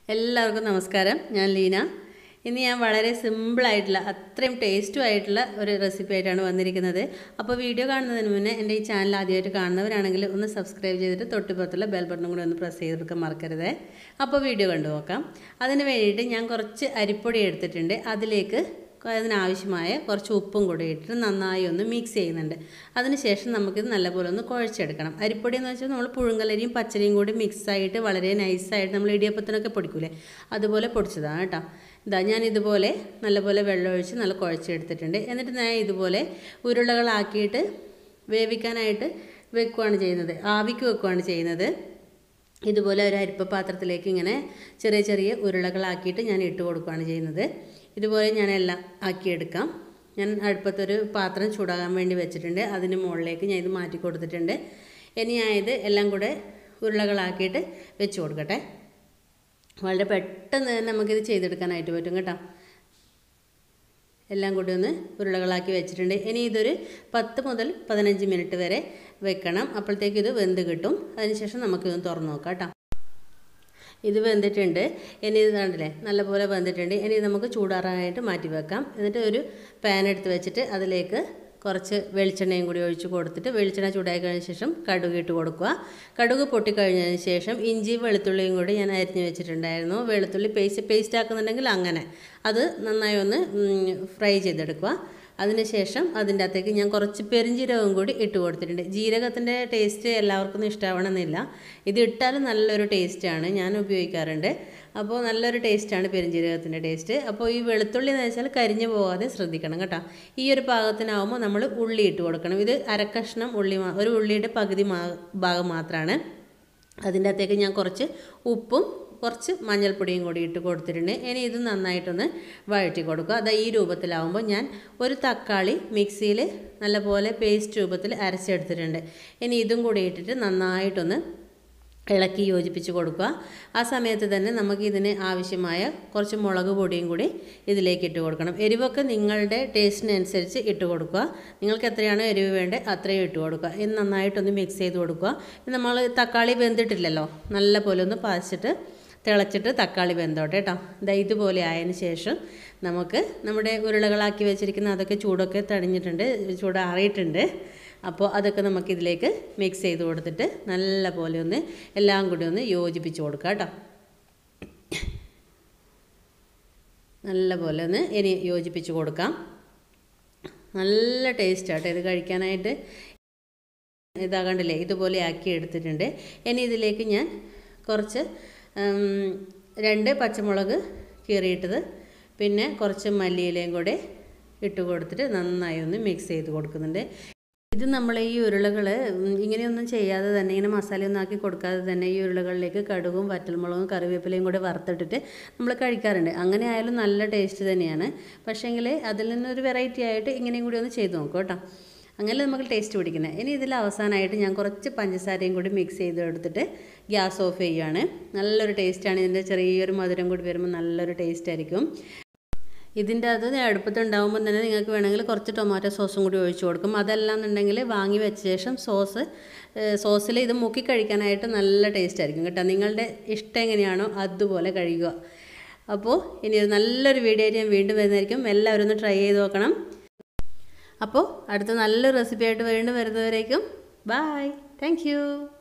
എല്ലാവർക്കും നമസ്കാരം ഞാൻ ലീന ഇന്ന് ഞാൻ വളരെ സിമ്പിളായിട്ടുള്ള അത്രയും ടേസ്റ്റും ആയിട്ടുള്ള ഒരു റെസിപ്പി ആയിട്ടാണ് വന്നിരിക്കുന്നത് അപ്പോൾ വീഡിയോ കാണുന്നതിന് മുന്നേ എൻ്റെ ഈ ചാനൽ ആദ്യമായിട്ട് കാണുന്നവരാണെങ്കിൽ ഒന്ന് സബ്സ്ക്രൈബ് ചെയ്തിട്ട് തൊട്ടുപുറത്തുള്ള ബെൽ ബട്ടണും കൂടി ഒന്ന് പ്രസ് ചെയ്തെടുക്കാൻ മറക്കരുത് അപ്പോൾ വീഡിയോ കണ്ടു നോക്കാം അതിന് വേണ്ടിയിട്ട് ഞാൻ കുറച്ച് അരിപ്പൊടി എടുത്തിട്ടുണ്ട് അതിലേക്ക് അതിനാവശ്യമായ കുറച്ച് ഉപ്പും കൂടി ഇട്ടിട്ട് നന്നായി ഒന്ന് മിക്സ് ചെയ്യുന്നുണ്ട് അതിനുശേഷം നമുക്കിത് നല്ലപോലെ ഒന്ന് കുഴച്ചെടുക്കണം അരിപ്പൊടി എന്ന് വെച്ചാൽ നമ്മൾ പുഴുങ്കലരിയും പച്ചരിയും കൂടി മിക്സായിട്ട് വളരെ നൈസായിട്ട് നമ്മൾ ഇടിയപ്പത്തിനൊക്കെ പൊടിക്കൂലേ അതുപോലെ പൊടിച്ചതാണ് കേട്ടോ ഇതാ ഞാൻ ഇതുപോലെ നല്ലപോലെ വെള്ളമൊഴിച്ച് നല്ല കുഴച്ചെടുത്തിട്ടുണ്ട് എന്നിട്ട് ഞാൻ ഇതുപോലെ ഉരുളകളാക്കിയിട്ട് വേവിക്കാനായിട്ട് വെക്കുകയാണ് ചെയ്യുന്നത് ആവിക്ക് വെക്കുകയാണ് ചെയ്യുന്നത് ഇതുപോലെ ഒരു അരിപ്പ പാത്രത്തിലേക്ക് ഇങ്ങനെ ചെറിയ ചെറിയ ഉരുളകളാക്കിയിട്ട് ഞാൻ ഇട്ട് കൊടുക്കുകയാണ് ചെയ്യുന്നത് ഇതുപോലെ ഞാൻ എല്ലാം ആക്കിയെടുക്കാം ഞാൻ അടുപ്പത്തൊരു പാത്രം ചൂടാകാൻ വേണ്ടി വെച്ചിട്ടുണ്ട് അതിന് മുകളിലേക്ക് ഞാൻ ഇത് മാറ്റി കൊടുത്തിട്ടുണ്ട് ഇനി ഞാൻ ഇത് എല്ലാം കൂടെ ഉരുളകളാക്കിയിട്ട് വെച്ച് കൊടുക്കട്ടെ വളരെ പെട്ടെന്ന് തന്നെ നമുക്കിത് ചെയ്തെടുക്കാനായിട്ട് പറ്റും കേട്ടോ എല്ലാം കൂടി ഒന്ന് ഉരുളകളാക്കി വെച്ചിട്ടുണ്ട് ഇനി ഇതൊരു പത്ത് മുതൽ പതിനഞ്ച് മിനിറ്റ് വരെ വെക്കണം അപ്പോഴത്തേക്ക് ഇത് വെന്ത് കിട്ടും അതിനുശേഷം നമുക്കിതൊന്ന് തുറന്ന് നോക്കാം കേട്ടോ ഇത് വെന്തിട്ടുണ്ട് ഇനി ഇത് കണ്ടില്ലേ നല്ലപോലെ വെന്തിട്ടുണ്ട് ഇനി നമുക്ക് ചൂടാറാനായിട്ട് മാറ്റി വെക്കാം എന്നിട്ട് ഒരു പാൻ എടുത്ത് വെച്ചിട്ട് അതിലേക്ക് കുറച്ച് വെളിച്ചെണ്ണയും കൂടി ഒഴിച്ച് കൊടുത്തിട്ട് വെളിച്ചെണ്ണ ചൂടായി കഴിഞ്ഞ ശേഷം കടുക് ഇട്ട് കൊടുക്കുക കടുക് പൊട്ടിക്കഴിഞ്ഞതിന് ശേഷം ഇഞ്ചി വെളുത്തുള്ളിയും കൂടി ഞാൻ അരിഞ്ഞ് വെച്ചിട്ടുണ്ടായിരുന്നു വെളുത്തുള്ളി പേസ്റ്റ് പേസ്റ്റ് ആക്കുന്നുണ്ടെങ്കിൽ അങ്ങനെ അത് നന്നായി ഒന്ന് ഫ്രൈ ചെയ്തെടുക്കുക അതിനുശേഷം അതിൻ്റെ അകത്തേക്ക് ഞാൻ കുറച്ച് പെരിഞ്ജീരകം കൂടി ഇട്ട് കൊടുത്തിട്ടുണ്ട് ജീരകത്തിൻ്റെ ടേസ്റ്റ് എല്ലാവർക്കും ഇഷ്ടമാവണമെന്നില്ല ഇത് ഇട്ടാലും നല്ലൊരു ടേസ്റ്റാണ് ഞാൻ ഉപയോഗിക്കാറുണ്ട് അപ്പോൾ നല്ലൊരു ടേസ്റ്റാണ് പെരിഞ്ജീരകത്തിൻ്റെ ടേസ്റ്റ് അപ്പോൾ ഈ വെളുത്തുള്ളി എന്ന് വെച്ചാൽ കരിഞ്ഞു പോകാതെ ശ്രദ്ധിക്കണം കേട്ടോ ഈ ഒരു പാകത്തിനാവുമ്പോൾ നമ്മൾ ഉള്ളി ഇട്ട് കൊടുക്കണം ഇത് അരക്കഷ്ണം ഉള്ളി ഒരു ഉള്ളിയുടെ പകുതി ഭാഗം മാത്രമാണ് അതിൻ്റെ അകത്തേക്ക് ഞാൻ കുറച്ച് ഉപ്പും കുറച്ച് മഞ്ഞൾപ്പൊടിയും കൂടി ഇട്ട് കൊടുത്തിട്ടുണ്ട് ഇനി ഇത് നന്നായിട്ടൊന്ന് വഴറ്റി കൊടുക്കുക അത് ഈ രൂപത്തിലാവുമ്പോൾ ഞാൻ ഒരു തക്കാളി മിക്സിയിൽ നല്ലപോലെ പേസ്റ്റ് രൂപത്തിൽ അരച്ചെടുത്തിട്ടുണ്ട് ഇനി ഇതും കൂടി ഇട്ടിട്ട് നന്നായിട്ടൊന്ന് ഇളക്കി യോജിപ്പിച്ച് കൊടുക്കുക ആ സമയത്ത് തന്നെ നമുക്ക് ഇതിന് ആവശ്യമായ കുറച്ച് മുളക് പൊടിയും കൂടി ഇതിലേക്ക് ഇട്ട് കൊടുക്കണം എരിവൊക്കെ നിങ്ങളുടെ ടേസ്റ്റിനനുസരിച്ച് ഇട്ട് കൊടുക്കുക നിങ്ങൾക്ക് എത്രയാണോ എരിവ് വേണ്ടത് അത്രയും ഇട്ട് കൊടുക്കുക ഇത് നന്നായിട്ടൊന്ന് മിക്സ് ചെയ്ത് കൊടുക്കുക നമ്മൾ തക്കാളി വെന്തിട്ടില്ലല്ലോ നല്ല പോലെ ഒന്ന് പാച്ചിട്ട് തിളച്ചിട്ട് തക്കാളി വെന്തോട്ടെ കേട്ടോ ഇതാ ഇതുപോലെ ആയതിന് ശേഷം നമുക്ക് നമ്മുടെ ഉരുളകളാക്കി വെച്ചിരിക്കുന്ന അതൊക്കെ ചൂടൊക്കെ തണിഞ്ഞിട്ടുണ്ട് ചൂടാറിയിട്ടുണ്ട് അപ്പോൾ അതൊക്കെ നമുക്കിതിലേക്ക് മിക്സ് ചെയ്ത് കൊടുത്തിട്ട് നല്ല പോലെ ഒന്ന് എല്ലാം കൂടി ഒന്ന് യോജിപ്പിച്ച് കൊടുക്കുക കേട്ടോ നല്ല പോലെ ഒന്ന് ഇനി യോജിപ്പിച്ച് കൊടുക്കാം നല്ല ടേസ്റ്റാട്ടോ ഇത് കഴിക്കാനായിട്ട് ഇതാകണ്ടില്ലേ ഇതുപോലെ ആക്കി എടുത്തിട്ടുണ്ട് ഇനി ഇതിലേക്ക് ഞാൻ കുറച്ച് രണ്ട് പച്ചമുളക് കീറിയിട്ടത് പിന്നെ കുറച്ച് മല്ലിയിലയും കൂടെ ഇട്ട് കൊടുത്തിട്ട് നന്നായി ഒന്ന് മിക്സ് ചെയ്ത് കൊടുക്കുന്നുണ്ട് ഇത് നമ്മൾ ഈ ഉരുളകൾ ഇങ്ങനെയൊന്നും ചെയ്യാതെ തന്നെ ഇങ്ങനെ മസാലയൊന്നും ആക്കി കൊടുക്കാതെ തന്നെ ഈ ഉരുളകളിലേക്ക് കടുകും വറ്റൽമുളകും കറിവേപ്പിലയും കൂടെ വറുത്തിട്ടിട്ട് നമ്മൾ കഴിക്കാറുണ്ട് അങ്ങനെ ആയാലും നല്ല ടേസ്റ്റ് തന്നെയാണ് പക്ഷേങ്കിൽ അതിൽ നിന്നൊരു വെറൈറ്റി ആയിട്ട് ഇങ്ങനെയും കൂടി ഒന്ന് ചെയ്ത് നോക്കും കേട്ടോ അങ്ങനെ നമുക്ക് ടേസ്റ്റ് പിടിക്കുന്നത് ഇനി ഇതിൽ അവസാനമായിട്ട് ഞാൻ കുറച്ച് പഞ്ചസാരയും കൂടി മിക്സ് ചെയ്ത് എടുത്തിട്ട് ഗ്യാസ് ഓഫ് ചെയ്യുകയാണ് നല്ലൊരു ടേസ്റ്റാണ് ഇതിൻ്റെ ചെറിയൊരു മധുരം കൂടി വരുമ്പോൾ നല്ലൊരു ടേസ്റ്റ് ആയിരിക്കും ഇതിൻ്റെ അത് അടുപ്പത്തുണ്ടാകുമ്പോൾ തന്നെ നിങ്ങൾക്ക് വേണമെങ്കിൽ കുറച്ച് ടൊമാറ്റോ സോസും കൂടി ഒഴിച്ചു കൊടുക്കും അതെല്ലാം എന്നുണ്ടെങ്കിൽ വാങ്ങി വെച്ച ശേഷം സോസ് സോസിൽ ഇത് മുക്കി കഴിക്കാനായിട്ട് നല്ല ടേസ്റ്റ് ആയിരിക്കും കേട്ടോ നിങ്ങളുടെ ഇഷ്ടം എങ്ങനെയാണോ അതുപോലെ കഴിക്കുക അപ്പോൾ ഇനി ഒരു നല്ലൊരു വീഡിയോ ആയിട്ട് ഞാൻ വീണ്ടും വരുന്നതായിരിക്കും എല്ലാവരും ഒന്ന് ട്രൈ ചെയ്ത് നോക്കണം അപ്പോൾ അടുത്ത നല്ലൊരു റെസിപ്പി ആയിട്ട് വീണ്ടും വരുന്നവരേക്കും ബായ് താങ്ക്